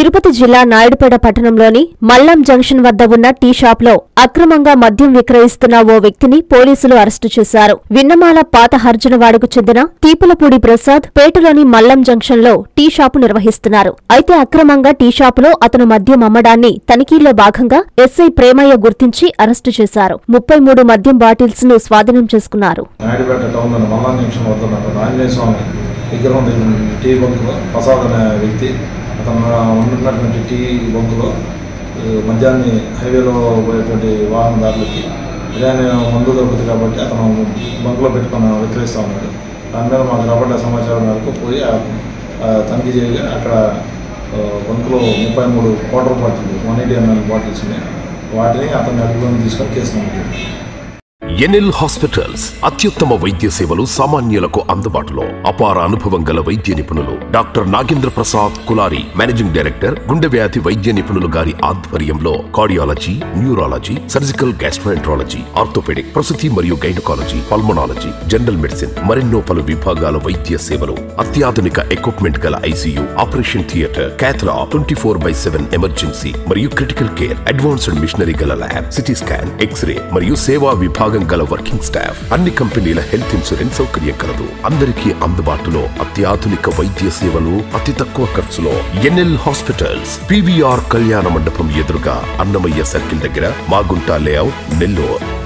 తిరుపతి జిల్లా నాయుడుపేట పట్టణంలోని మల్లం జంక్షన్ వద్ద ఉన్న టీ షాప్ లో అక్రమంగా మద్యం విక్రయిస్తున్న ఓ వ్యక్తిని పోలీసులు అరెస్టు చేశారు విన్నమాల పాత హర్జనవాడకు చెందిన తీపులపూడి ప్రసాద్ పేటలోని మల్లం జంక్షన్ లో టీ షాపు నిర్వహిస్తున్నారు అయితే అక్రమంగా టీ షాపులో అతను మద్యం అమ్మడాన్ని తనిఖీల్లో భాగంగా ఎస్ఐ ప్రేమయ్య గుర్తించి అరెస్టు చేశారు ముప్పై మూడు మద్యం బాటిల్స్ ను స్వాధీనం చేసుకున్నారు నాయుడుపేట టౌన్లోని మల్లా జంక్షన్ వద్ద ఉన్నటువంటి ఆంజనేయ స్వామి విగ్రహం దగ్గర ఉన్న టీ బంకులో ప్రసాద్ అనే వ్యక్తి అతను ఉంటున్నటువంటి టీ బంకులో ఈ మద్యాన్ని హైవేలో పోయేటువంటి వాహనదారులకి ఇలానే మందు దొరుకుతుంది కాబట్టి అతను బంకులో పెట్టుకుని విక్రయిస్తూ ఉన్నాడు దాని మీద మాకు రాబడ్డ సమాచారం మేరకు పోయి ఆ- ఆ తనిఖీ చేయగా అక్కడ ఆ, బంకులో ముప్పై మూడు quarter bottle one eighty ML bottles ఉన్నాయి వాటిని అతని అదుపులోకి తీసుకొని కేసు నమోదు చేశారు. ఎన్ఎల్ హాస్పిటల్స్ అత్యుత్తమ వైద్య సేవలు సామాన్యులకు అందుబాటులో అపార అనుభవం గల వైద్య నిపుణులు డాక్టర్ నాగేంద్ర ప్రసాద్ కులారి మేనేజింగ్ డైరెక్టర్ గుండె వ్యాధి వైద్య నిపుణులు గారి ఆధ్వర్యంలో cardiology neurology surgical gastroenterology orthopaedic ప్రసూతి మరియు గైనకాలజీ పల్మనాలజీ జనరల్ మెడిసిన్ మరెన్నో పలు విభాగాల వైద్య సేవలు అత్యాధునిక ఎక్విప్మెంట్ గల ICU operation theatre cath lab twenty four by seven emergency మరియు క్రిటికల్ కేర్ అడ్వాన్స్డ్ మిషనరీ గల ల్యాబ్ సిటీ స్కాన్ ఎక్స్రే మరియు సేవా విభాగం గల వర్కింగ్ స్టాఫ్ అన్ని కంపెనీల హెల్త్ ఇన్సూరెన్స్ సౌకర్యం కలదు అందరికీ అందుబాటులో అత్యాధునిక వైద్య సేవలు అతి తక్కువ ఖర్చులో ఎన్ఎల్ హాస్పిటల్స్ పివిఆర్ కళ్యాణ మండపం ఎదురుగా అన్నమయ్య సర్కిల్ దగ్గర మాగుంట లేఅవుట్ నెల్లూరు